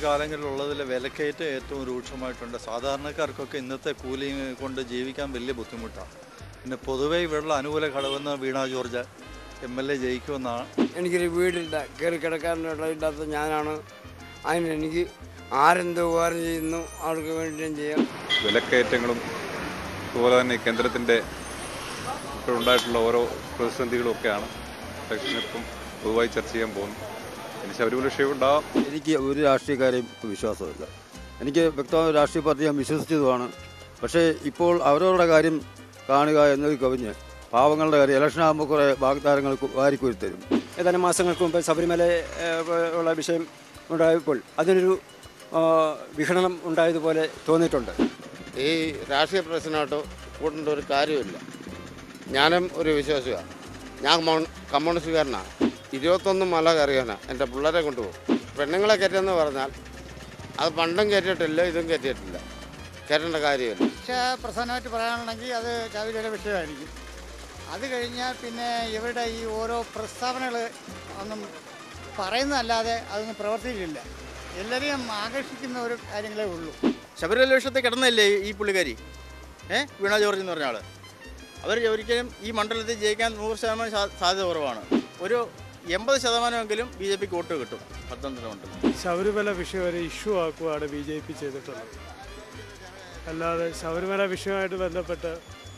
കാലങ്ങളിലുള്ളതിൽ വിലക്കയറ്റം ഏറ്റവും രൂക്ഷമായിട്ടുണ്ട് സാധാരണക്കാർക്കൊക്കെ ഇന്നത്തെ കൂലി കൊണ്ട് ജീവിക്കാൻ വലിയ ബുദ്ധിമുട്ടാണ് പിന്നെ പൊതുവേ ഇവിടെയുള്ള അനുകൂല ഘടകമെന്ന് Veena George M L A ജയിക്കുമെന്നാണ് എനിക്കൊരു വീടില്ല കയറി കിടക്കാനുള്ള ഇല്ലാത്ത ഞാനാണ് അതിന് എനിക്ക് ആരെന്ത് ഉപകാരം ചെയ്യുന്നു അവർക്ക് വേണ്ടി ഞാൻ ചെയ്യാം വിലക്കയറ്റങ്ങളും അതുപോലെ തന്നെ കേന്ദ്രത്തിൻ്റെ ഇപ്പോഴുണ്ടായിട്ടുള്ള ഓരോ പ്രതിസന്ധികളും ഒക്കെയാണ് ഇലക്ഷനിപ്പം പൊതുവായി ചർച്ച ചെയ്യാൻ പോകുന്നു ഇനി ശബരിമല വിഷയം ഉണ്ടാവാം എനിക്ക് ഒരു രാഷ്ട്രീയക്കാരെയും വിശ്വാസമില്ല എനിക്ക് വ്യക്തമായ ഒരു രാഷ്ട്രീയ പാർട്ടി ഞാൻ വിശ്വസിച്ചതുമാണ് പക്ഷേ ഇപ്പോൾ അവരവരുടെ കാര്യം കാണുക എന്നത് കവിഞ്ഞ് പാവങ്ങളുടെ കാര്യം ഇലക്ഷൻ ആകുമ്പോൾ കുറേ വാഗ്ദാനങ്ങൾ വാരിക്കോരി തരും ഏതാനും മാസങ്ങൾക്ക് മുമ്പ് ശബരിമല ഏഹ്, ഉള്ള വിഷയം ഉണ്ടായപ്പോൾ അതിനൊരു ആ, വിഘടനം ഉണ്ടായതുപോലെ തോന്നിയിട്ടുണ്ട് ഈ രാഷ്ട്രീയ പ്രശ്നമായിട്ട് കൂട്ടേണ്ട ഒരു കാര്യമില്ല ഞാനും ഒരു വിശ്വാസിയാണ് ഞാൻ കമ്മ്യൂൺ- കമ്മ്യൂണിസ്റ്റുകാരനാണ് ഇരുപത്തൊന്ന് മല കയറിയാനാണ് എൻ്റെ പിള്ളേരെ കൊണ്ടുപോകും പെണ്ണുങ്ങളെ കയറ്റുമെന്ന് പറഞ്ഞാൽ അത് പണ്ടും കയറ്റിയിട്ടില്ല ഇതും കയറ്റിയിട്ടില്ല കയറ്റേണ്ട കാര്യമില്ല പക്ഷേ പ്രധാനമായിട്ട് പറയാനുണ്ടെങ്കിൽ അത് ചാവിലയുടെ വിഷയമായിരിക്കും അത് കഴിഞ്ഞാൽ പിന്നെ ഇവരുടെ ഈ ഓരോ പ്രസ്താവനകൾ ഒന്നും പറയുന്നതല്ലാതെ അതൊന്നും പ്രവർത്തിയിട്ടില്ല എല്ലാവരെയും ആകർഷിക്കുന്ന ഒരു കാര്യങ്ങളേ ഉള്ളൂ ശബരിമല വിഷയത്തിൽ കിടന്നല്ലേ ഈ പുള്ളിക്കാരി ഏ വീണ ജോർജ് എന്ന് പറഞ്ഞ ആള് അവർ ഒരിക്കലും ഈ മണ്ഡലത്തിൽ ജയിക്കാൻ നൂറ് ശതമാനം സാ- സാധ്യത കുറവാണ് ഒരു എൺപത് ശതമാനമെങ്കിലും ബി ജെ പിക്ക് വോട്ട് കിട്ടും പത്തനംതിട്ട മണ്ഡലം ശബരിമല വിഷയം ഒരു ഇഷ്യൂ ആക്കുവാണ് ബി ജെ പി ചെയ്തിട്ടുള്ളത് അല്ലാതെ ശബരിമല വിഷയമായിട്ട് ബന്ധപ്പെട്ട്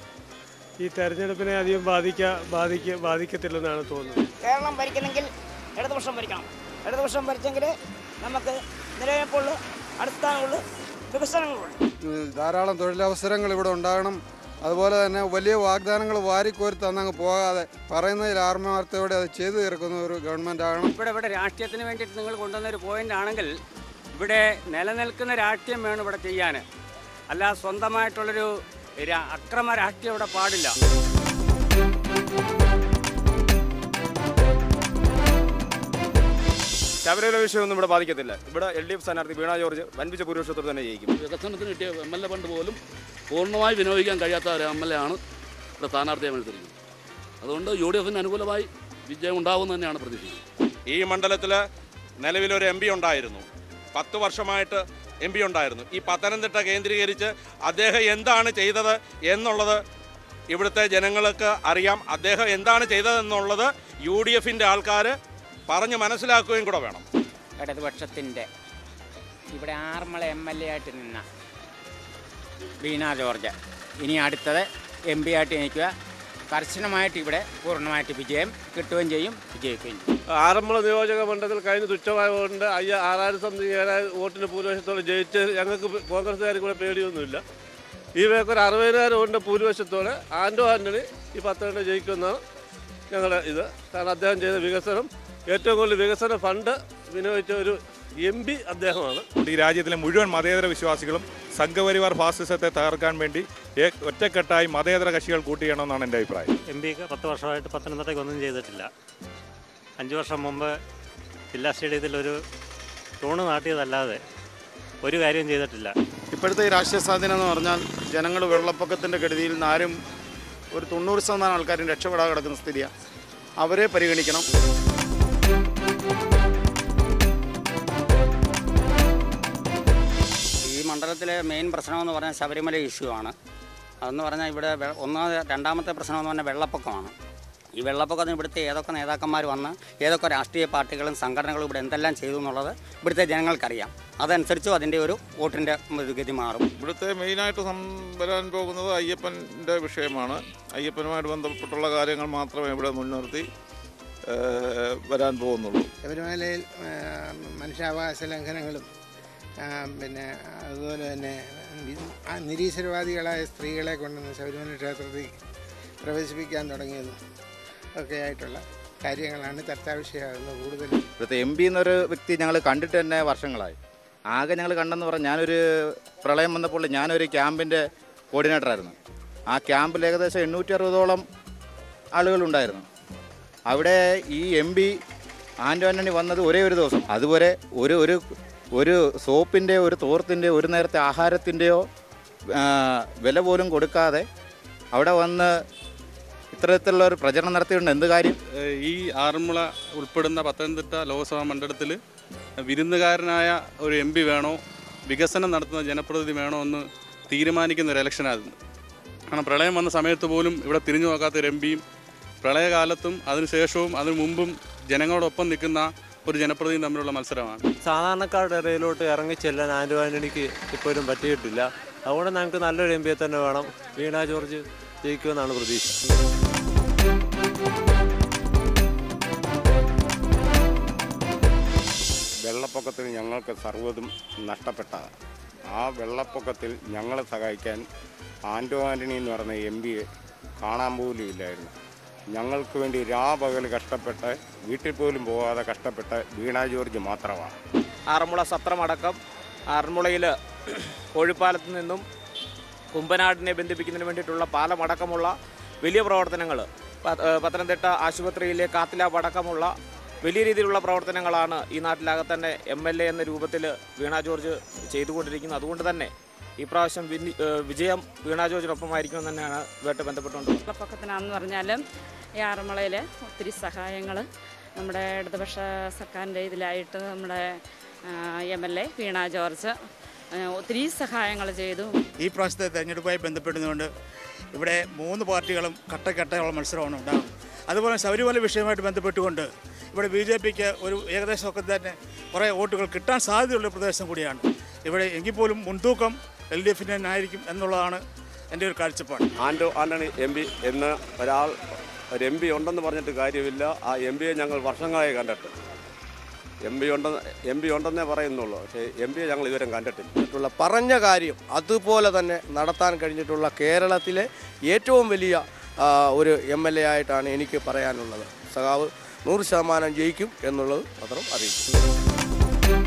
ഈ തെരഞ്ഞെടുപ്പിനെ അധികം ബാധിക്ക ബാധിക്ക ബാധിക്കത്തില്ലെന്നാണ് തോന്നുന്നത് കേരളം ഭരിക്കണമെങ്കിൽ ഇടതുപക്ഷം ഭരിക്കണം ഇടതുപക്ഷം ഭരിച്ചെങ്കിൽ നമുക്ക് നിലനിൽപ്പുള്ളൂ അടിസ്ഥാനമുള്ളൂ വികസനങ്ങളുള്ളൂ ധാരാളം തൊഴിലവസരങ്ങൾ ഇവിടെ ഉണ്ടാകണം അതുപോലെ തന്നെ വലിയ വാഗ്ദാനങ്ങൾ വാരിക്കോരി തന്നങ്ങ് പോകാതെ പറയുന്നതിൽ ആത്മാർത്ഥയോടെ അത് ചെയ്തു തീർക്കുന്ന ഒരു ഗവൺമെൻറ് ആകണം ഇവിടെ ഇവിടെ രാഷ്ട്രീയത്തിന് വേണ്ടിയിട്ട് നിങ്ങൾ കൊണ്ടുവന്ന ഒരു പോയിന്റ് ആണെങ്കിൽ ഇവിടെ നിലനിൽക്കുന്ന രാഷ്ട്രീയം വേണം ഇവിടെ ചെയ്യാൻ അല്ല സ്വന്തമായിട്ടുള്ളൊരു രാ- അക്രമ രാഷ്ട്രീയം ഇവിടെ പാടില്ല ശബരിമല വിഷയമൊന്നും ഇവിടെ ബാധിക്കത്തില്ല ഇവിടെ എൽ ഡി എഫ് സ്ഥാനാർത്ഥി വീണ ജോർജ് വൻപിച്ച ഭൂരിപക്ഷത്തോടെ തന്നെ ജയിക്കും വികസനത്തിന് കിട്ടിയ എം എൽ എ ഫണ്ട് പോലും പൂർണ്ണമായി വിനിയോഗിക്കാൻ കഴിയാത്ത ഒരു എം എൽ എ ആണ് ഇവിടെ സ്ഥാനാർത്ഥിയെ മത്സരിക്കുന്നത് അതുകൊണ്ട് യു ഡി എഫിന് അനുകൂലമായി വിജയം ഉണ്ടാവുമെന്ന് തന്നെയാണ് പ്രതീക്ഷിക്കുന്നത് ഈ മണ്ഡലത്തിൽ നിലവിലൊരു എം പി ഉണ്ടായിരുന്നു പത്ത് വർഷമായിട്ട് എം പി ഉണ്ടായിരുന്നു ഈ പത്തനംതിട്ട കേന്ദ്രീകരിച്ച് അദ്ദേഹം എന്താണ് ചെയ്തത് എന്നുള്ളത് ഇവിടുത്തെ ജനങ്ങൾക്ക് അറിയാം അദ്ദേഹം എന്താണ് ചെയ്തതെന്നുള്ളത് യു ഡി എഫിൻ്റെ ആൾക്കാർ പറഞ്ഞ് മനസ്സിലാക്കുകയും കൂടെ വേണം ഇടതുപക്ഷത്തിൻ്റെ ഇവിടെ ആറന്മുള എം എൽ എ ആയിട്ട് നിന്ന വീണ ജോർജ് ഇനി അടുത്തത് എം പി ആയിട്ട് നിൽക്കുക കർശനമായിട്ട് ഇവിടെ പൂർണ്ണമായിട്ട് വിജയം കിട്ടുകയും ചെയ്യും വിജയിക്കുകയും ചെയ്യും ആറന്മുള നിയോജക മണ്ഡലത്തിൽ കഴിഞ്ഞ തുച്ഛമായ വോട്ടിൻ്റെ അയ്യ ആറായിരം സംതിങ് ഏഴായിരം വോട്ടിന് ഭൂരിപക്ഷത്തോടെ ജയിച്ച് ഞങ്ങൾക്ക് കോൺഗ്രസ്സുകാർ കൂടെ പേടിയൊന്നുമില്ല ഈ വേക്ക് ഒരു അറുപതിനായിരം വോട്ടിൻ്റെ ഭൂരിപക്ഷത്തോടെ ആൻഡോ ആൻ്റണി ഈ പത്തനംതിട്ട ജയിക്കുമെന്നാണ് ഞങ്ങളുടെ ഇത് കാരണം അദ്ദേഹം ചെയ്ത വികസനം ഏറ്റവും കൂടുതൽ വികസന ഫണ്ട് വിനിയോഗിച്ച ഒരു എം പി അദ്ദേഹമാണ് ഈ രാജ്യത്തിലെ മുഴുവൻ മതേതര വിശ്വാസികളും സംഘപരിവാർ ഫാസിസത്തെ തകർക്കാൻ വേണ്ടി ഏ- ഒറ്റക്കെട്ടായി മതേതര കക്ഷികൾ കൂട്ടിയണമെന്നാണ് എൻ്റെ അഭിപ്രായം എം പിക്ക് പത്ത് വർഷമായിട്ട് പത്തനംതിട്ടയ്ക്ക് ഒന്നും ചെയ്തിട്ടില്ല അഞ്ച് വർഷം മുമ്പ് ജില്ലാ സ്റ്റേഡിയത്തിൽ ഒരു തൂണ് നാട്ടിയതല്ലാതെ ഒരു കാര്യം ചെയ്തിട്ടില്ല ഇപ്പോഴത്തെ ഈ രാഷ്ട്രീയ സ്വാധീനം എന്ന് പറഞ്ഞാൽ ജനങ്ങൾ വെള്ളപ്പൊക്കത്തിൻ്റെ കെടുതിയിൽ നിന്ന് ആരും ഒരു തൊണ്ണൂറ് ശതമാനം ആൾക്കാരും രക്ഷപ്പെടാതെ കിടക്കുന്ന സ്ഥിതിയാണ് അവരെ പരിഗണിക്കണം ഈ മണ്ഡലത്തിലെ മെയിൻ പ്രശ്നമെന്ന് പറഞ്ഞാൽ ശബരിമല ഇഷ്യൂ ആണ് അതെന്ന് പറഞ്ഞാൽ ഇവിടെ വെ- ഒന്നാമത് രണ്ടാമത്തെ പ്രശ്നമെന്ന് പറഞ്ഞാൽ വെള്ളപ്പൊക്കമാണ് ഈ വെള്ളപ്പൊക്കത്തിന് ഇവിടുത്തെ ഏതൊക്കെ നേതാക്കന്മാർ വന്ന് ഏതൊക്കെ രാഷ്ട്രീയ പാർട്ടികളും സംഘടനകളും ഇവിടെ എന്തെല്ലാം ചെയ്തു എന്നുള്ളത് ഇവിടുത്തെ ജനങ്ങൾക്കറിയാം അതനുസരിച്ചും അതിൻ്റെ ഒരു വോട്ടിൻ്റെ ഗതി മാറും ഇവിടുത്തെ മെയിനായിട്ട് സം വരാൻ പോകുന്നത് അയ്യപ്പൻ്റെ വിഷയമാണ് അയ്യപ്പനുമായിട്ട് ബന്ധപ്പെട്ടുള്ള കാര്യങ്ങൾ മാത്രമേ ഇവിടെ മുൻനിർത്തി ഏഹ്, വരാൻ പോകുന്നുള്ളൂ ശബരിമലയിൽ ആ, മനുഷ്യാവകാശ ലംഘനങ്ങളും ആ, പിന്നെ അതുപോലെ തന്നെ വി- ആ നിരീശ്വരവാദികളായ സ്ത്രീകളെ കൊണ്ടുവന്ന് ശബരിമല ക്ഷേത്രത്തിൽ പ്രവേശിപ്പിക്കാൻ തുടങ്ങിയതും ഒക്കെ ആയിട്ടുള്ള കാര്യങ്ങളാണ് ചർച്ചാ വിഷയമാകുന്നത് കൂടുതലും ഇവിടുത്തെ എം പി എന്നൊരു വ്യക്തി ഞങ്ങൾ കണ്ടിട്ട് തന്നെ വർഷങ്ങളായി ആകെ ഞങ്ങൾ കണ്ടെന്ന് പറഞ്ഞാൽ ഞാനൊരു പ്രളയം വന്നപ്പോൾ ഞാനൊരു ക്യാമ്പിൻ്റെ കോർഡിനേറ്ററായിരുന്നു ആ ക്യാമ്പിൽ ഏകദേശം എണ്ണൂറ്റി അറുപതോളം ആളുകളുണ്ടായിരുന്നു അവിടെ ഈ എം പി ആൻ്റോ ആൻ്റണി വന്നത് ഒരേ ഒരു ദിവസം അതുവരെ ഒരു ഒരു ഒരു സോപ്പിൻ്റെ ഒരു തോർത്തിൻ്റെ ഒരു നേരത്തെ ആഹാരത്തിൻ്റെയോ വില പോലും കൊടുക്കാതെ അവിടെ വന്ന് ഇത്തരത്തിലുള്ള ഒരു പ്രചരണം നടത്തിയിട്ടുണ്ട് എന്ത് കാര്യം ഏഹ് ഈ ആറന്മുള ഉൾപ്പെടുന്ന പത്തനംതിട്ട ലോക്സഭാ മണ്ഡലത്തിൽ വിരുന്നുകാരനായ ഒരു എം പി വേണോ വികസനം നടത്തുന്ന ജനപ്രതിനിധി വേണോ എന്ന് തീരുമാനിക്കുന്ന ഒരു ഇലക്ഷനായിരുന്നു കാരണം പ്രളയം വന്ന സമയത്ത് പോലും ഇവിടെ തിരിഞ്ഞു നോക്കാത്ത ഒരു എം പിയും പ്രളയകാലത്തും അതിനുശേഷവും അതിനു മുമ്പും ജനങ്ങളോടൊപ്പം നിൽക്കുന്ന ഒരു ജനപ്രതിനിധി തമ്മിലുള്ള മത്സരമാണ് സാധാരണക്കാരുടെ ഇടയിലോട്ട് ഇറങ്ങി ചെല്ലാൻ ആൻഡ്രു ആൻ്റണിക്ക് ഇപ്പോഴും പറ്റിയിട്ടില്ല അതുകൊണ്ട് ഞങ്ങൾക്ക് നല്ലൊരു എം പിയെ തന്നെ വേണം വീണ ജോർജ് ജയിക്കുമെന്നാണ് പ്രതീക്ഷ വെള്ളപ്പൊക്കത്തിൽ ഞങ്ങൾക്ക് സർവ്വതും നഷ്ടപ്പെട്ടതാണ് ആ വെള്ളപ്പൊക്കത്തിൽ ഞങ്ങളെ സഹായിക്കാൻ ആൻറ്റോ ആൻ്റണി എന്ന് പറയുന്ന എം പിയെ കാണാൻ പോലും ഇല്ലായിരുന്നു ഞങ്ങൾക്ക് വേണ്ടി രാപകൽ കഷ്ടപ്പെട്ട് വീട്ടിൽ പോലും പോകാതെ കഷ്ടപ്പെട്ട വീണ ജോർജ് മാത്രമാണ് ആറന്മുള സത്രമടക്കം ആറന്മുളയിൽ കോഴിപ്പാലത്ത് നിന്നും കുമ്പനാടിനെ ബന്ധിപ്പിക്കുന്നതിന് വേണ്ടിയിട്ടുള്ള പാലമടക്കമുള്ള വലിയ പ്രവർത്തനങ്ങൾ പത്തനംതിട്ട ആശുപത്രിയിലെ കാത്തിലാബ് അടക്കമുള്ള വലിയ രീതിയിലുള്ള പ്രവർത്തനങ്ങളാണ് ഈ നാട്ടിലകത്ത് തന്നെ എം എൽ എ എന്ന രൂപത്തിൽ വീണ ജോർജ് ചെയ്തുകൊണ്ടിരിക്കുന്നത് അതുകൊണ്ട് തന്നെ ഈ പ്രാവശ്യം വിന്നി- ഏഹ് വിജയം വീണ ജോർജിനൊപ്പമായിരിക്കും തന്നെയാണ് ഇതുമായിട്ട് ബന്ധപ്പെട്ടുകൊണ്ട് വെള്ളപ്പൊക്കത്തിനാണെന്ന് പറഞ്ഞാലും ഈ ആറന്മുളയിൽ ഒത്തിരി സഹായങ്ങൾ നമ്മുടെ ഇടതുപക്ഷ സർക്കാരിൻ്റെ ഇതിലായിട്ട് നമ്മുടെ M L A Veena George ആ, ഒത്തിരി സഹായങ്ങൾ ചെയ്തു ഈ പ്രാവശ്യത്തെ തെരഞ്ഞെടുപ്പുമായി ബന്ധപ്പെടുന്നതുകൊണ്ട് ഇവിടെ മൂന്ന് പാർട്ടികളും കട്ടക്കട്ടയുള്ള മത്സരമാണ് ഉണ്ടാകും അതുപോലെ ശബരിമല വിഷയവുമായിട്ട് ബന്ധപ്പെട്ടുകൊണ്ട് ഇവിടെ ബി ജെ പിക്ക് ഒരു ഏകദേശമൊക്കെ തന്നെ കുറേ വോട്ടുകൾ കിട്ടാൻ സാധ്യതയുള്ള പ്രദേശം കൂടിയാണ് ഇവിടെ എങ്കിൽ പോലും മുൻതൂക്കം എൽ ഡി എഫിന് തന്നെ ആയിരിക്കും എന്നുള്ളതാണ് എൻ്റെ ഒരു കാഴ്ചപ്പാട് ആൻഡോ ആന്റണി എം പി എന്ന ഒരാൾ ഒരു എം പി ഉണ്ടെന്ന് പറഞ്ഞിട്ട് കാര്യമില്ല ആ എം പിയെ ഞങ്ങൾ വർഷങ്ങളായി കണ്ടിട്ട് എം പി ഉണ്ടെന്ന് എം പി ഉണ്ടെന്നേ പറയുന്നുള്ളൂ പക്ഷേ എം പിയെ ഞങ്ങൾ ഇതുവരെ കണ്ടിട്ടില്ല ിട്ടുള്ള പറഞ്ഞ കാര്യം അതുപോലെ തന്നെ നടത്താൻ കഴിഞ്ഞിട്ടുള്ള കേരളത്തിലെ ഏറ്റവും വലിയ ആ, ഒരു എം എൽ എ ആയിട്ടാണ് എനിക്ക് പറയാനുള്ളത് സഖാവ് നൂറ് ശതമാനം ജയിക്കും എന്നുള്ളത് മാത്രം അറിയിക്കും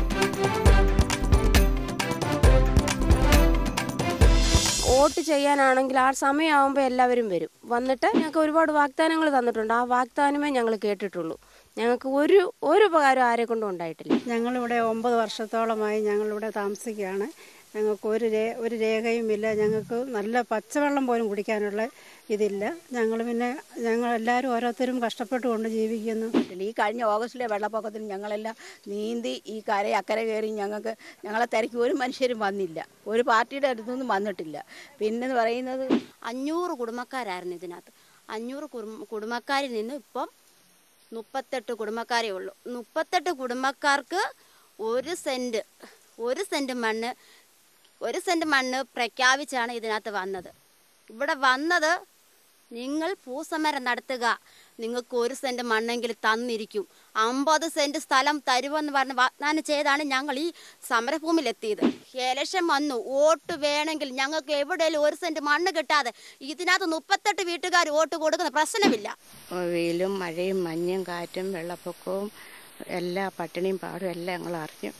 വോട്ട് ചെയ്യാനാണെങ്കിൽ ആ സമയമാകുമ്പോൾ എല്ലാവരും വരും വന്നിട്ട് ഞങ്ങൾക്ക് ഒരുപാട് വാഗ്ദാനങ്ങൾ തന്നിട്ടുണ്ട് ആ വാഗ്ദാനമേ ഞങ്ങൾ കേട്ടിട്ടുള്ളൂ ഞങ്ങൾക്ക് ഒരു ഒരു ഉപകാരം ആരെ കൊണ്ടും ഉണ്ടായിട്ടില്ല ഞങ്ങളിവിടെ ഒമ്പത് വർഷത്തോളമായി ഞങ്ങളിവിടെ താമസിക്കുകയാണ് ഞങ്ങൾക്ക് ഒരു രേ ഒരു രേഖയുമില്ല ഞങ്ങൾക്ക് നല്ല പച്ചവെള്ളം പോലും കുടിക്കാനുള്ള ഇതില്ല ഞങ്ങൾ പിന്നെ ഞങ്ങളെല്ലാവരും ഓരോരുത്തരും കഷ്ടപ്പെട്ടുകൊണ്ട് ജീവിക്കുന്നു ഈ കഴിഞ്ഞ ഓഗസ്റ്റിലെ വെള്ളപ്പൊക്കത്തിൽ ഞങ്ങളെല്ലാം നീന്തി ഈ കര അക്കരെ കയറി ഞങ്ങൾക്ക് ഞങ്ങളെ തിരക്കി ഒരു മനുഷ്യരും വന്നില്ല ഒരു പാർട്ടിയുടെ അടുത്തൊന്നും വന്നിട്ടില്ല പിന്നെന്ന് പറയുന്നത് അഞ്ഞൂറ് കുടുംബക്കാരായിരുന്നു ഇതിനകത്ത് അഞ്ഞൂറ് കുടുംബ കുടുംബക്കാരിൽ നിന്ന് ഇപ്പം മുപ്പത്തെട്ട് കുടുംബക്കാരേ ഉള്ളൂ മുപ്പത്തെട്ട് കുടുംബക്കാർക്ക് ഒരു സെൻറ്റ് ഒരു സെൻറ്റ് മണ്ണ് ഒരു സെൻറ്റ് മണ്ണ് പ്രഖ്യാപിച്ചാണ് ഇതിനകത്ത് വന്നത് ഇവിടെ വന്നത് നിങ്ങൾ ഭൂസമരം നടത്തുക നിങ്ങൾക്ക് ഒരു സെൻറ്റ് മണ്ണെങ്കിലും തന്നിരിക്കും അമ്പത് സെൻറ്റ് സ്ഥലം തരുമെന്ന് പറഞ്ഞ് വാഗ്ദാനം ചെയ്താണ് ഞങ്ങൾ ഈ സമരഭൂമിയിലെത്തിയത് ഇലക്ഷൻ വന്നു വോട്ട് വേണമെങ്കിൽ ഞങ്ങൾക്ക് എവിടെയെങ്കിലും ഒരു സെൻറ്റ് മണ്ണ് കിട്ടാതെ ഇതിനകത്ത് മുപ്പത്തെട്ട് വീട്ടുകാർ വോട്ട് കൊടുക്കുന്ന പ്രശ്നമില്ല വെയിലും മഴയും മഞ്ഞും കാറ്റും വെള്ളപ്പൊക്കവും എല്ലാ പട്ടിണിയും പാടും എല്ലാം ഞങ്ങൾ അറിഞ്ഞു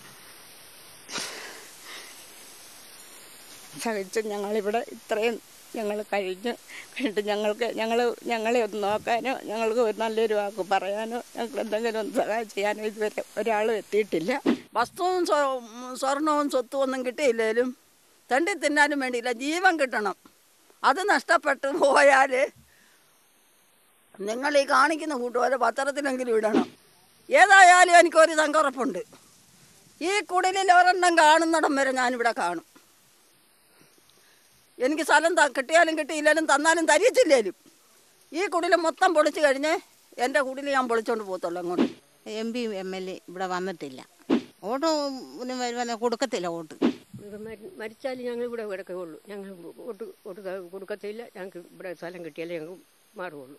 സഹിച്ച് ഞങ്ങളിവിടെ ഇത്രയും ഞങ്ങൾ കഴിഞ്ഞു കഴിഞ്ഞിട്ട് ഞങ്ങൾക്ക് ഞങ്ങൾ ഞങ്ങളെ ഒന്ന് നോക്കാനോ ഞങ്ങൾക്ക് ഒരു നല്ലൊരു വാക്ക് പറയാനോ ഞങ്ങൾക്ക് എന്തെങ്കിലും ഒന്ന് സഹായം ചെയ്യാനോ ഇതുവരെ ഒരാളും എത്തിയിട്ടില്ല വസ്തുവും സ്വ- സ്വർണവും സ്വത്തും ഒന്നും കിട്ടിയില്ലേലും തണ്ടി തിന്നാനും വേണ്ടിയില്ല ജീവൻ കിട്ടണം അത് നഷ്ടപ്പെട്ടു പോയാൽ നിങ്ങൾ ഈ കാണിക്കുന്ന കൂട്ടുപോലെ പത്രത്തിലെങ്കിലും ഇടണം ഏതായാലും എനിക്കൊരു തങ്കറപ്പുണ്ട് ഈ കുടിലിൽ ഒരെണ്ണം കാണുന്നിടം വരെ ഞാനിവിടെ കാണും എനിക്ക് സ്ഥലം ത- കിട്ടിയാലും കിട്ടിയില്ലാലും തന്നാലും തരിച്ചില്ലേലും ഈ കുടിൽ മൊത്തം പൊളിച്ചു കഴിഞ്ഞ് എൻ്റെ കുടിൽ ഞാൻ പൊളിച്ചോണ്ട് പോകത്തുള്ളൂ അങ്ങോട്ട് M P M L A ഇവിടെ വന്നിട്ടില്ല വോട്ട് പിന്നെ വരുവാനെ കൊടുക്കത്തില്ല വോട്ട് മരിച്ചാൽ ഞങ്ങൾ ഇവിടെ കിടക്കുകയുള്ളൂ ഞങ്ങൾ വോട്ട് വോട്ട് കൊടുക്കത്തില്ല ഞങ്ങൾക്ക് ഇവിടെ സ്ഥലം കിട്ടിയാലേ ഞങ്ങൾക്ക് മാറുകയുള്ളൂ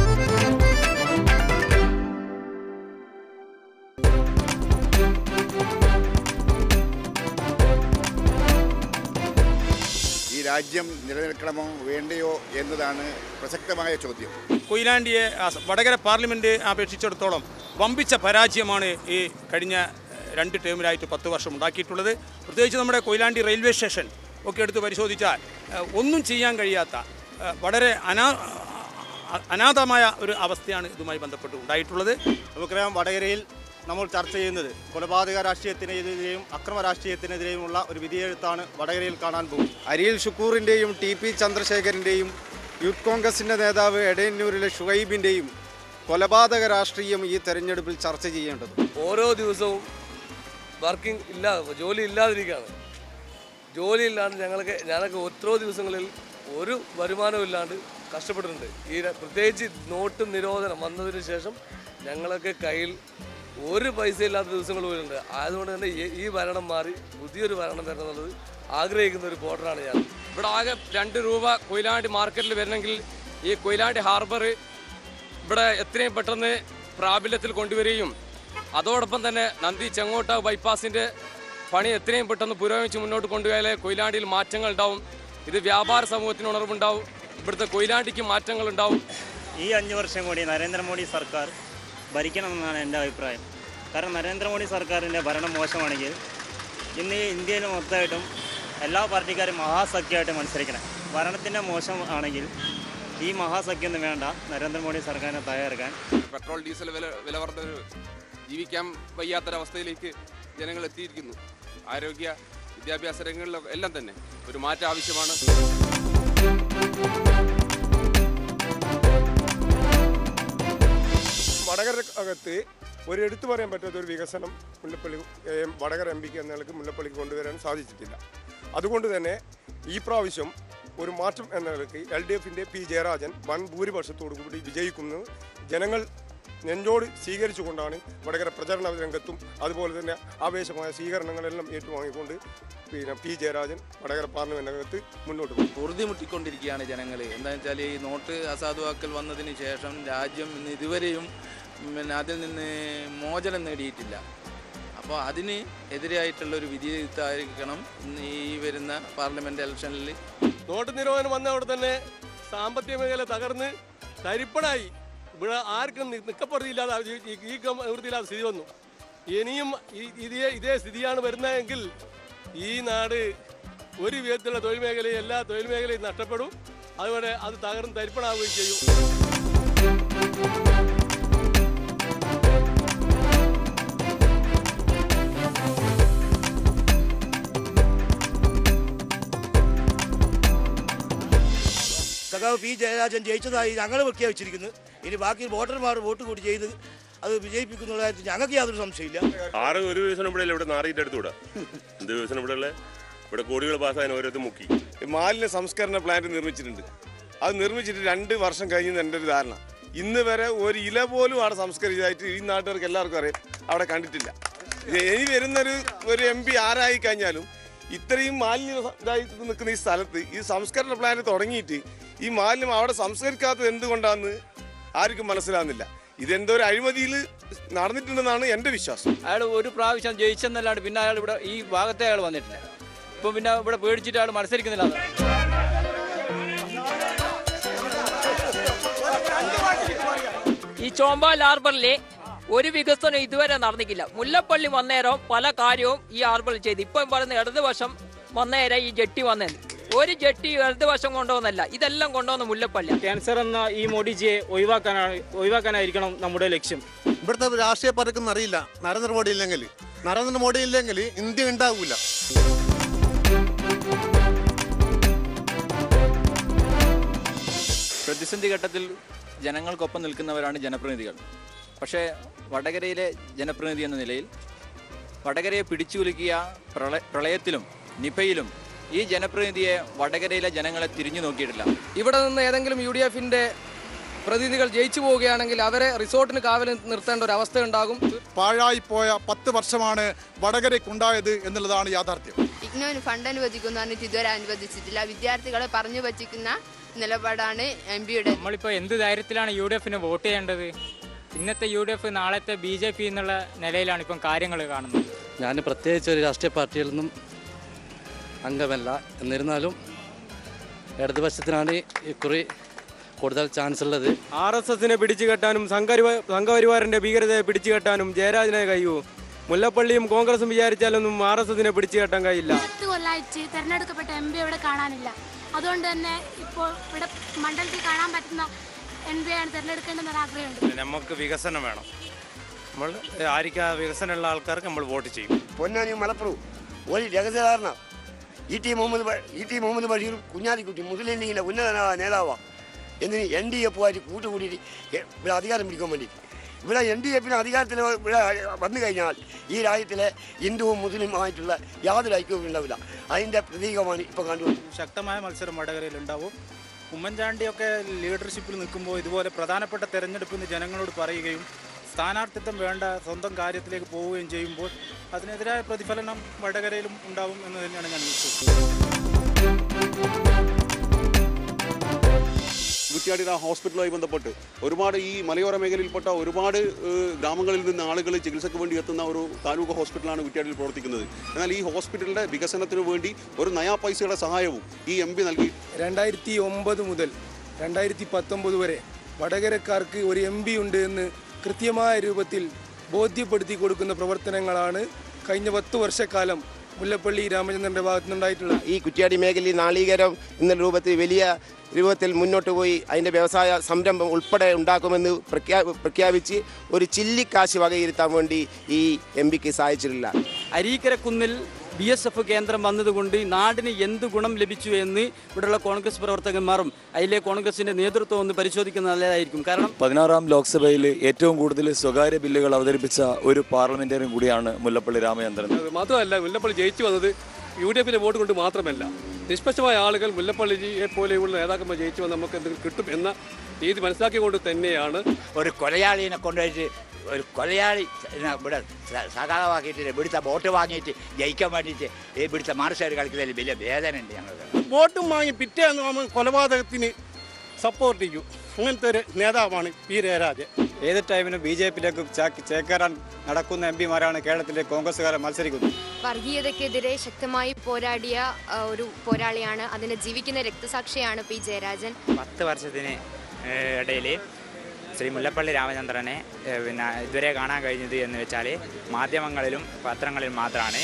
ഈ രാജ്യം നിലനിൽക്കണമോ വേണ്ടയോ എന്നതാണ് പ്രസക്തമായ ചോദ്യം കൊയിലാണ്ടിയെ ആ, വടകര പാർലമെൻറ്റ് അപേക്ഷിച്ചിടത്തോളം വമ്പിച്ച പരാജയമാണ് ഈ കഴിഞ്ഞ രണ്ട് ടേമിലായിട്ട് പത്ത് വർഷം ഉണ്ടാക്കിയിട്ടുള്ളത് പ്രത്യേകിച്ച് നമ്മുടെ കൊയിലാണ്ടി റെയിൽവേ സ്റ്റേഷൻ ഒക്കെ എടുത്ത് പരിശോധിച്ചാൽ ആ, ഒന്നും ചെയ്യാൻ കഴിയാത്ത ആ, വളരെ അനാ അ- അനാഥമായ ഒരു അവസ്ഥയാണ് ഇതുമായി ബന്ധപ്പെട്ട് ഉണ്ടായിട്ടുള്ളത് നമുക്കറിയാം വടകരയിൽ നമ്മൾ ചർച്ച ചെയ്യുന്നത് കൊലപാതക രാഷ്ട്രീയത്തിനെതിരെയും അക്രമ രാഷ്ട്രീയത്തിനെതിരെയുമുള്ള ഒരു വിധിയെഴുത്താണ് വടകരയിൽ കാണാൻ പോകും അരിയിൽ ഷുക്കൂറിൻ്റെയും ടി പി ചന്ദ്രശേഖരൻ്റെയും യൂത്ത് കോൺഗ്രസിൻ്റെ നേതാവ് എടയന്നൂരിലെ ഷുഹൈബിൻ്റെയും കൊലപാതക രാഷ്ട്രീയം ഈ തെരഞ്ഞെടുപ്പിൽ ചർച്ച ചെയ്യേണ്ടത് ഓരോ ദിവസവും വർക്കിംഗ് ഇല്ല ജോലി ഇല്ലാതിരിക്കുകയാണ് ജോലി ഇല്ലാണ്ട് ഞങ്ങൾക്ക് ഞങ്ങൾക്ക് എത്രയോ ദിവസങ്ങളിൽ ഒരു വരുമാനവും ഇല്ലാണ്ട് കഷ്ടപ്പെട്ടിട്ടുണ്ട് ഈ ര- പ്രത്യേകിച്ച് നോട്ട് നിരോധനം വന്നതിന് ശേഷം ഞങ്ങളൊക്കെ കയ്യിൽ ഒരു പൈസ ഇല്ലാത്ത ദിവസങ്ങൾ പോലുണ്ട് അതുകൊണ്ട് തന്നെ ഈ- ഈ ഭരണം മാറി പുതിയൊരു ഭരണം വരണം എന്നുള്ളത് ആഗ്രഹിക്കുന്ന ഒരു വോട്ടറാണ് ഞാൻ ഇവിടെ ആകെ രണ്ട് രൂപ കൊയിലാണ്ടി മാർക്കറ്റിൽ വരണമെങ്കിൽ ഈ കൊയിലാണ്ടി ഹാർബർ ഇവിടെ എത്രയും പെട്ടെന്ന് പ്രാബല്യത്തിൽ കൊണ്ടുവരികയും അതോടൊപ്പം തന്നെ നന്ദി ചെങ്ങോട്ട ബൈപ്പാസിൻ്റെ പണി എത്രയും പെട്ടെന്ന് പുരോഗമിച്ച് മുന്നോട്ട് കൊണ്ടുപോയാലേ കൊയിലാണ്ടിയിൽ മാറ്റങ്ങൾ ഉണ്ടാവും ഇത് വ്യാപാര സമൂഹത്തിന് ഉണർവുണ്ടാവും ഇവിടുത്തെ കൊയിലാണ്ടിക്ക് മാറ്റങ്ങൾ ഉണ്ടാവും ഈ അഞ്ച് വർഷം കൂടി നരേന്ദ്രമോദി സർക്കാർ ഭരിക്കണമെന്നാണ് എൻ്റെ അഭിപ്രായം കാരണം നരേന്ദ്രമോദി സർക്കാരിൻ്റെ ഭരണം മോശമാണെങ്കിൽ ഇന്ന് ഈ ഇന്ത്യയിൽ മൊത്തമായിട്ടും എല്ലാ പാർട്ടിക്കാരും മഹാസഖ്യമായിട്ട് മത്സരിക്കണം ഭരണത്തിൻ്റെ മോശം ആണെങ്കിൽ ഈ മഹാസഖ്യമൊന്നും വേണ്ട നരേന്ദ്രമോദി സർക്കാരിനെ തയ്യാറെടുക്കാൻ പെട്രോൾ ഡീസൽ വില വില വർദ്ധന ജീവിക്കാൻ വയ്യാത്തൊരവസ്ഥയിലേക്ക് ജനങ്ങൾ എത്തിയിരിക്കുന്നു ആരോഗ്യ വിദ്യാഭ്യാസ രംഗങ്ങളിലൊക്കെ എല്ലാം തന്നെ ഒരു മാറ്റം ആവശ്യമാണ് വടകര അകത്ത് ഒരു എടുത്തു പറയാൻ പറ്റാത്ത ഒരു വികസനം മുല്ലപ്പള്ളി ഏ, വടകര എം പിക്ക് എന്ന നിലക്ക് മുല്ലപ്പള്ളിക്ക് കൊണ്ടുവരാൻ സാധിച്ചിട്ടില്ല അതുകൊണ്ട് തന്നെ ഈ പ്രാവശ്യം ഒരു മാറ്റം എന്ന നിലയ്ക്ക് എൽ ഡി എഫിൻ്റെ പി ജയരാജൻ വൻ ഭൂരിപക്ഷത്തോടു കൂടി വിജയിക്കുന്നത് ജനങ്ങൾ നെഞ്ചോട് സ്വീകരിച്ചുകൊണ്ടാണ് വടകര പ്രചരണ രംഗത്തും അതുപോലെ തന്നെ ആവേശമായ സ്വീകരണങ്ങളെല്ലാം ഏറ്റുവാങ്ങിക്കൊണ്ട് പിന്നെ പി ജയരാജൻ വടകര പാർലമെൻറ്റിനകത്ത് മുന്നോട്ട് പോകും പൊറുതിമുട്ടിക്കൊണ്ടിരിക്കുകയാണ് ജനങ്ങൾ എന്താണെന്ന് വെച്ചാൽ ഈ നോട്ട് അസാധുവാക്കൽ വന്നതിന് ശേഷം രാജ്യം ഇന്ന് ഇതുവരെയും പിന്നെ അതിൽ നിന്ന് മോചനം നേടിയിട്ടില്ല അപ്പോൾ അതിന് എതിരായിട്ടുള്ള ഒരു വിധിയായിരിക്കണം ഇന്ന് ഈ വരുന്ന പാർലമെൻറ്റ് ഇലക്ഷനിൽ നോട്ട് നിരോധനം വന്ന അവിടെ തന്നെ സാമ്പത്തിക മേഖല തകർന്ന് തരിപ്പണായി ഇവിടെ ആർക്കും നി- നിക്കപ്പുറതിയില്ലാതെ ഈ- ഈ- ഈ വൃത്തിയില്ലാത്ത സ്ഥിതി വന്നു ഇനിയും ഈ- ഇതേ ഇതേ സ്ഥിതിയാണ് വരുന്നതെങ്കിൽ ഈ നാട് ഒരു വിധത്തിലുള്ള തൊഴിൽ മേഖലയും എല്ലാ തൊഴിൽ മേഖലയും നഷ്ടപ്പെടും അതുപോലെ അത് തകർന്ന് തരിപ്പണാവുകയും ചെയ്യും സഖാവ് പി ജയരാജൻ ജയിച്ചതായി ഞങ്ങൾ പ്രഖ്യാപിച്ചിരിക്കുന്നു ഇനി ബാക്കി വോട്ടർമാർ വോട്ട് കൂടി ചെയ്ത് അത് വിജയിപ്പിക്കുന്ന കാര്യത്തിൽ ഞങ്ങൾക്ക് യാതൊരു സംശയമില്ല ആറ് ഒരു വികസനം ഇവിടെ ഇവിടെ നാറിയിട്ട് എടുത്തുകൂടാ എന്ത് വികസനം ഇവിടെ ഉള്ള ഇവിടെ കോടികൾ പാസ്സായതിന് ഓരോരുത്തർ മുക്കി മാലിന്യ സംസ്കരണ പ്ലാന്റ് നിർമ്മിച്ചിട്ടുണ്ട് അത് നിർമ്മിച്ചിട്ട് രണ്ട് വർഷം കഴിഞ്ഞെന്ന് എൻ്റെ ഒരു ധാരണ ഇന്ന് വരെ ഒരു ഇല പോലും അവിടെ സംസ്കരിച്ചതായിട്ട് ഈ നാട്ടുകാർക്ക് എല്ലാവർക്കും അറിയാം അവിടെ കണ്ടിട്ടില്ല ഇത് ഇനി വരുന്നൊരു ഒരു എം പി ആരായി കഴിഞ്ഞാലും ഇത്രയും മാലിന്യം ഇതായി നിൽക്കുന്ന ഈ സ്ഥലത്ത് ഈ സംസ്കരണ പ്ലാന്റ് തുടങ്ങിയിട്ട് ഈ മാലിന്യം അവിടെ സംസ്കരിക്കാത്തത് എന്തുകൊണ്ടാന്ന് ആർക്കും മനസ്സിലാകുന്നില്ല ഇതെന്തോ ഒരു അഴിമതിയിൽ നടന്നിട്ടുണ്ടെന്നാണ് എൻ്റെ വിശ്വാസം അയാൾ ഒരു പ്രാവശ്യം ജയിച്ചെന്നല്ലാണ്ട് പിന്നെ അയാൾ ഇവിടെ ഈ ഭാഗത്തെ അയാൾ വന്നിട്ടില്ല ഇപ്പം പിന്നെ ഇവിടെ പേടിച്ചിട്ട് അയാൾ മത്സരിക്കുന്നില്ല ഈ ചോമ്പാൽ ഹാർബറിലെ ഒരു വികസനം ഇതുവരെ നടന്നിട്ടില്ല മുല്ലപ്പള്ളി വന്നേരം പല കാര്യവും ഈ ഹാർബറിൽ ചെയ്തു ഇപ്പം പറയുന്ന ഇടതുവശം വന്നേരം ഈ ജെട്ടി വന്നത് ഒരു ജെട്ടി ഇടതുവശം കൊണ്ടുവന്നല്ല ഇതെല്ലാം കൊണ്ടുവന്ന മുല്ലപ്പള്ളി ക്യാൻസർ എന്ന ഈ മോഡിജിയെ ഒഴിവാക്കാനാണ് ഒഴിവാക്കാനായിരിക്കണം നമ്മുടെ ലക്ഷ്യം ഇവിടുത്തെ രാഷ്ട്രീയ പാർട്ടിക്കൊന്നും അറിയില്ല നരേന്ദ്രമോദി ഇല്ലെങ്കിൽ നരേന്ദ്രമോദി ഇല്ലെങ്കിൽ ഇന്ത്യ ഉണ്ടാവില്ല പ്രതിസന്ധി ഘട്ടത്തിൽ ജനങ്ങൾക്കൊപ്പം നിൽക്കുന്നവരാണ് ജനപ്രതിനിധികൾ പക്ഷേ വടകരയിലെ ജനപ്രതിനിധി എന്ന നിലയിൽ വടകരയെ പിടിച്ചുകുലുക്കിയ പ്രളയ പ്രളയത്തിലും നിപയിലും ഈ ജനപ്രതിനിധിയെ വടകരയിലെ ജനങ്ങളെ തിരിഞ്ഞു നോക്കിയിട്ടില്ല ഇവിടെ നിന്ന് ഏതെങ്കിലും യു ഡി എഫിന്റെ പ്രതിനിധികൾ ജയിച്ചു പോവുകയാണെങ്കിൽ അവരെ റിസോർട്ടിന് കാവൽ നിർത്തേണ്ട ഒരു അവസ്ഥ ഉണ്ടാകും പാഴായി പോയ പത്ത് വർഷമാണ് വടകരയ്ക്കുണ്ടായത് എന്നുള്ളതാണ് യാഥാർത്ഥ്യം ഇഗ്നോന് ഫണ്ട് അനുവദിക്കുന്നു പറഞ്ഞിട്ട് ഇതുവരെ അനുവദിച്ചിട്ടില്ല വിദ്യാർത്ഥികളെ പറഞ്ഞു വച്ചിരിക്കുന്ന നിലപാടാണ് എം പിയുടെ നമ്മളിപ്പോൾ എന്ത് ധൈര്യത്തിലാണ് യു ഡി എഫിന് വോട്ട് ചെയ്യേണ്ടത് ഇന്നത്തെ യു ഡി എഫ് നാളത്തെ ബി ജെ പി എന്നുള്ള നിലയിലാണ് ഇപ്പം കാര്യങ്ങൾ കാണുന്നത് ഞാൻ പ്രത്യേകിച്ച് ഒരു രാഷ്ട്രീയ പാർട്ടിയിൽ നിന്നും അംഗമല്ല എന്നിരുന്നാലും ഇടതുപക്ഷത്തിനാണ് ഇക്കുറി കൂടുതൽ ചാൻസ് ഉള്ളത് ആർ എസ് എസിനെ പിടിച്ചു കെട്ടാനും സംഘപരിവാ സംഘപരിവാറിന്റെ ഭീകരതയെ പിടിച്ചു കെട്ടാനും ജയരാജനെ കഴിയൂ മുല്ലപ്പള്ളിയും കോൺഗ്രസും വിചാരിച്ചാലൊന്നും ആർ എസ് എസിനെ പിടിച്ചു കെട്ടാൻ കഴിയില്ല പത്ത് കൊല്ലമായിട്ട് തെരഞ്ഞെടുക്കപ്പെട്ട എം പി ഇവിടെ കാണാനില്ല അതുകൊണ്ട് തന്നെ ഇപ്പോൾ ഇവിടെ മണ്ഡലത്തിൽ കാണാൻ പറ്റുന്ന എം പി ആണ് തിരഞ്ഞെടുക്കേണ്ടെന്നൊരു ആഗ്രഹമുണ്ട് നമുക്ക് വികസനം വേണം നമ്മൾ ആർക്കാ വികസനമുള്ള ആൾക്കാർക്ക് നമ്മൾ വോട്ട് ചെയ്യും പൊന്നാനി മലപ്പുറം ഒരു രഹസ്യധാരണ ഇ ടി മുഹമ്മദ് ബ- ഇ ടി മുഹമ്മദ് ബഷീറും കുഞ്ഞാലിക്കുട്ടി മുസ്ലിം ലീഗിൻ്റെ ഉന്നതനായ നേതാവാണ് എന്തിന് എൻ ഡി എഫുമായിട്ട് കൂട്ടുകൂടിയിട്ട് കേ- ഇവിടെ അധികാരം പിടിക്കാൻ വേണ്ടി ഇവിടെ എൻ ഡി എഫിന് അധികാരത്തിൽ ഇവിടെ വന്നു കഴിഞ്ഞാൽ ഈ രാജ്യത്തിലെ ഹിന്ദുവും മുസ്ലിമുമായിട്ടുള്ള യാതൊരു ഐക്യവും ഉണ്ടാവില്ല അതിൻ്റെ പ്രതീകമാണ് ഇപ്പോൾ കണ്ടുകൊണ്ടിരിക്കുന്നത് ശക്തമായ മത്സരം വടകരയിൽ ഉണ്ടാവും ഉമ്മൻചാണ്ടിയൊക്കെ ലീഡർഷിപ്പിൽ നിൽക്കുമ്പോൾ ഇതുപോലെ പ്രധാനപ്പെട്ട തെരഞ്ഞെടുപ്പിന് ജനങ്ങളോട് പറയുകയും സ്ഥാനാർത്ഥിത്വം വേണ്ട സ്വന്തം കാര്യത്തിലേക്ക് പോവുകയും ചെയ്യുമ്പോൾ അതിനെതിരായ പ്രതിഫലനം വടകരയിലും ഉണ്ടാവും എന്ന് തന്നെയാണ് ഞാൻ വിശ്വസിക്കുന്നത് കുറ്റ്യാടിയുടെ ആ ഹോസ്പിറ്റലുമായി ബന്ധപ്പെട്ട് ഒരുപാട് ഈ മലയോര മേഖലയിൽപ്പെട്ട ഒരുപാട് ഏഹ്, ഗ്രാമങ്ങളിൽ നിന്ന് ആളുകൾ ചികിത്സയ്ക്ക് വേണ്ടി എത്തുന്ന ഒരു താലൂക്ക് ഹോസ്പിറ്റലാണ് കുറ്റ്യാടിയിൽ പ്രവർത്തിക്കുന്നത് എന്നാൽ ഈ ഹോസ്പിറ്റലിന്റെ വികസനത്തിനു വേണ്ടി ഒരു നയാ പൈസയുടെ സഹായവും ഈ എം പി നൽകി രണ്ടായിരത്തി ഒമ്പത് മുതൽ രണ്ടായിരത്തി പത്തൊമ്പത് വരെ വടകരക്കാർക്ക് ഒരു എം പി ഉണ്ട് എന്ന് കൃത്യമായ രൂപത്തിൽ ബോധ്യപ്പെടുത്തി കൊടുക്കുന്ന പ്രവർത്തനങ്ങളാണ് കഴിഞ്ഞ പത്ത് വർഷക്കാലം മുല്ലപ്പള്ളി രാമചന്ദ്രൻ്റെ ഭാഗത്തുനിന്നുണ്ടായിട്ടുള്ളത് ഈ കുറ്റ്യാടി മേഖലയിൽ നാളികേരം എന്ന രൂപത്തിൽ വലിയ രൂപത്തിൽ മുന്നോട്ട് പോയി അതിൻ്റെ വ്യവസായ സംരംഭം ഉൾപ്പെടെ ഉണ്ടാക്കുമെന്ന് പ്രഖ്യാ പ്രഖ്യാപിച്ച് ഒരു ചില്ലിക്കാശ് വകയിരുത്താൻ വേണ്ടി ഈ എം പിക്ക് സാധിച്ചിട്ടില്ല അരീക്കരക്കുന്നിൽ ബി എസ് എഫ് കേന്ദ്രം വന്നതുകൊണ്ട് നാടിന് എന്ത് ഗുണം ലഭിച്ചു എന്ന് ഇവിടെയുള്ള കോൺഗ്രസ് പ്രവർത്തകന്മാരും അതിലെ കോൺഗ്രസിന്റെ നേതൃത്വം ഒന്ന് പരിശോധിക്കുന്നത് നല്ലതായിരിക്കും കാരണം പതിനാറാം ലോക്സഭയിൽ ഏറ്റവും കൂടുതൽ സ്വകാര്യ ബില്ലുകൾ അവതരിപ്പിച്ച ഒരു പാർലമെന്റേറിയൻ കൂടിയാണ് മുല്ലപ്പള്ളി രാമചന്ദ്രൻ അത് മാത്രമല്ല മുല്ലപ്പള്ളി ജയിച്ചു വന്നത് യു ഡി എഫിന്റെ വോട്ട് കൊണ്ട് മാത്രമല്ല നിഷ്പക്ഷമായ ആളുകൾ മുല്ലപ്പള്ളിയെ പോലെയുള്ള നേതാക്കന്മാർ ജയിച്ചു വന്ന് നമുക്ക് എന്തെങ്കിലും കിട്ടും എന്ന രീതി മനസ്സിലാക്കിക്കൊണ്ട് തന്നെയാണ് ഒരു കൊലയാളിനെ കൊണ്ടുപോയിട്ട് ഒരു കൊലയാളി ഇതിനെ ഇവിടെ സ- സകാലമാക്കിയിട്ട് ഇവിടുത്തെ വോട്ട് വാങ്ങിയിട്ട് ജയിക്കാൻ വേണ്ടിയിട്ട് ഈ ഇവിടുത്തെ മാർഷാർ കളിക്കുന്നതിൽ വലിയ വേദന ഉണ്ട് ഞങ്ങൾക്ക് വോട്ടും വാങ്ങി പിറ്റേന്ന് നമ്മൾ കൊലപാതകത്തിന് സപ്പോർട്ട് ചെയ്യും അങ്ങനത്തെ ഒരു നേതാവാണ് പി ജയരാജൻ ഏത് ടൈമിനും ബി ജെ പിയിലേക്ക് ചേക്കേറാൻ നടക്കുന്ന എം പിമാരാണ് കേരളത്തിലെ കോൺഗ്രസ്സുകാരെ മത്സരിക്കുന്നത് വർഗീയതയ്ക്കെതിരെ ശക്തമായി പോരാടിയ ആ, ഒരു പോരാളിയാണ് അതിന് ജീവിക്കുന്ന രക്തസാക്ഷിയാണ് പി ജയരാജൻ പത്ത് വർഷത്തിന് ഇടയിൽ ശ്രീ മുല്ലപ്പള്ളി രാമചന്ദ്രനെ ഏഹ്, പിന്നെ ഇതുവരെ കാണാൻ കഴിഞ്ഞത് എന്ന് വെച്ചാൽ മാധ്യമങ്ങളിലും പത്രങ്ങളിലും മാത്രമാണ്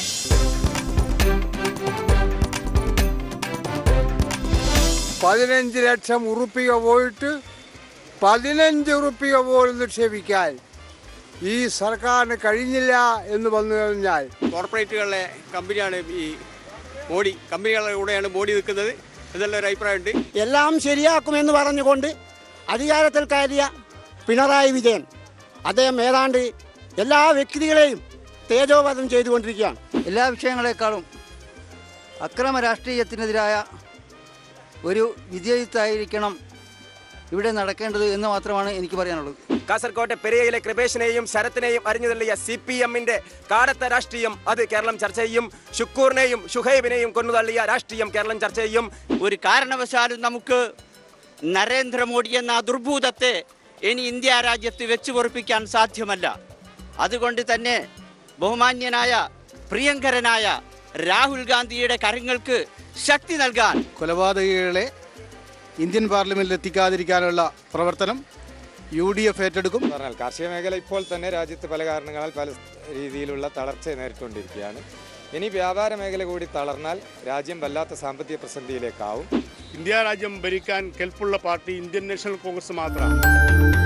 പതിനഞ്ച് ലക്ഷം ഉറുപ്പിക പോയിട്ട് പതിനഞ്ച് ഉറുപ്പിക പോലും നിക്ഷേപിക്കാൻ ഈ സർക്കാരിന് കഴിഞ്ഞില്ല എന്ന് വന്നു കഴിഞ്ഞാൽ കോർപ്പറേറ്റുകളിലെ കമ്പനിയാണ് ഈ മോഡി കമ്പനികളുടെ കൂടെയാണ് മോഡി നിൽക്കുന്നത് എന്നുള്ള ഒരു അഭിപ്രായമുണ്ട് എല്ലാം ശരിയാക്കുമെന്ന് പറഞ്ഞുകൊണ്ട് അധികാരത്തിൽ കയറിയ പിണറായി വിജയൻ അദ്ദേഹം ഏതാണ്ട് എല്ലാ വ്യക്തികളെയും തേജോവധം ചെയ്തുകൊണ്ടിരിക്കുകയാണ് എല്ലാ വിഷയങ്ങളെക്കാളും അക്രമ രാഷ്ട്രീയത്തിനെതിരായ ഒരു വിജയത്തായിരിക്കണം ഇവിടെ നടക്കേണ്ടത് എന്ന് മാത്രമാണ് എനിക്ക് പറയാനുള്ളത് കാസർകോട്ടെ പെരിയയിലെ കൃപേഷിനെയും ശരത്തിനെയും അരിഞ്ഞുതള്ളിയ സി പി എമ്മിന്റെ കാടത്ത രാഷ്ട്രീയം അത് കേരളം ചർച്ച ചെയ്യും ഷുക്കൂറിനെയും ഷുഹൈബിനെയും കൊന്നുതള്ളിയ രാഷ്ട്രീയം കേരളം ചർച്ച ചെയ്യും ഒരു കാരണവശാലും നമുക്ക് നരേന്ദ്രമോദി എന്ന ദുർഭൂതത്തെ ഇനി ഇന്ത്യ രാജ്യത്ത് വെച്ചു പൊറപ്പിക്കാൻ സാധ്യമല്ല അതുകൊണ്ട് തന്നെ ബഹുമാന്യനായ പ്രിയങ്കരനായ രാഹുൽ ഗാന്ധിയുടെ കരങ്ങൾക്ക് ശക്തി നൽകാൻ കൊലപാതകികളെ ഇന്ത്യൻ പാർലമെന്റിൽ എത്തിക്കാതിരിക്കാനുള്ള പ്രവർത്തനം യു ഡി എഫ് ഏറ്റെടുക്കും പറഞ്ഞാൽ കാർഷിക മേഖല ഇപ്പോൾ തന്നെ രാജ്യത്ത് പല കാരണങ്ങളാൽ പല രീതിയിലുള്ള തളർച്ച നേരിട്ടുകൊണ്ടിരിക്കുകയാണ് ഇനി വ്യാപാര മേഖല കൂടി തളർന്നാൽ രാജ്യം വല്ലാത്ത സാമ്പത്തിക പ്രതിസന്ധിയിലേക്കാവും ഇന്ത്യ രാജ്യം ഭരിക്കാൻ കെൽപ്പുള്ള പാർട്ടി ഇന്ത്യൻ നാഷണൽ കോൺഗ്രസ് മാത്രമാണ്